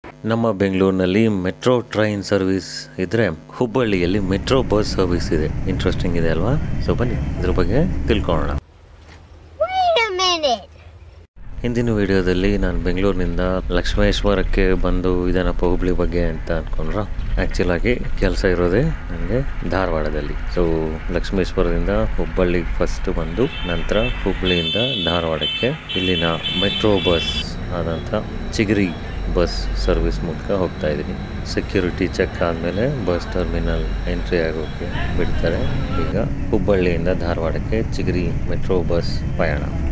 ನಮ್ಮ ಬೆಂಗಳೂರಿನಲ್ಲಿ metro train service ಇದ್ರೆ ಹುಬ್ಬಳ್ಳಿಯಲ್ಲಿ ಮೆಟ್ರೋ ಬಸ್ ಸರ್ವಿಸ್ ಇದೆ ಇಂಟ್ರೆಸ್ಟಿಂಗ್ ಇದೆ ಅಲ್ವಾ ಸೊ ಬನ್ನಿ ಇದ್ರ ಬಗ್ಗೆ ತಿಳ್ಕೊಳ್ಳೋಣ Wait a minute. ಹಿಂದಿನ ವಿಡಿಯೋದಲ್ಲಿ ನಾನು ಬೆಂಗಳೂರಿನಿಂದ ಲಕ್ಷ್ಮೇಶ್ವರಕ್ಕೆ ಬಂದು ಇದನ್ನಪ್ಪ ಹುಬ್ಳಿ ಬಗ್ಗೆ ಅಂತ ಅನ್ಕೊಂಡ್ರ ಆ್ಯಕ್ಚುಲ್ ಆಗಿ ಕೆಲಸ ಇರೋದೇ ನನಗೆ ಧಾರವಾಡದಲ್ಲಿ ಸೊ ಲಕ್ಷ್ಮೇಶ್ವರದಿಂದ ಹುಬ್ಬಳ್ಳಿಗೆ ಫಸ್ಟ್ ಬಂದು ನಂತರ ಹುಬ್ಬಳ್ಳಿಯಿಂದ ಧಾರವಾಡಕ್ಕೆ ಇಲ್ಲಿನ ಮೆಟ್ರೋ ಬಸ್ ಆದಂಥ ಚಿಗರಿ ಬಸ್ ಸರ್ವಿಸ್ ಮೂಲಕ ಹೋಗ್ತಾ ಇದ್ದೀನಿ ಸೆಕ್ಯೂರಿಟಿ ಚೆಕ್ ಆದಮೇಲೆ ಬಸ್ ಟರ್ಮಿನಲ್ ಎಂಟ್ರಿ ಆಗೋಕ್ಕೆ ಬಿಡ್ತಾರೆ ಈಗ ಹುಬ್ಬಳ್ಳಿಯಿಂದ ಧಾರವಾಡಕ್ಕೆ ಚಿಗರಿ ಮೆಟ್ರೋ ಬಸ್ ಪಯಣ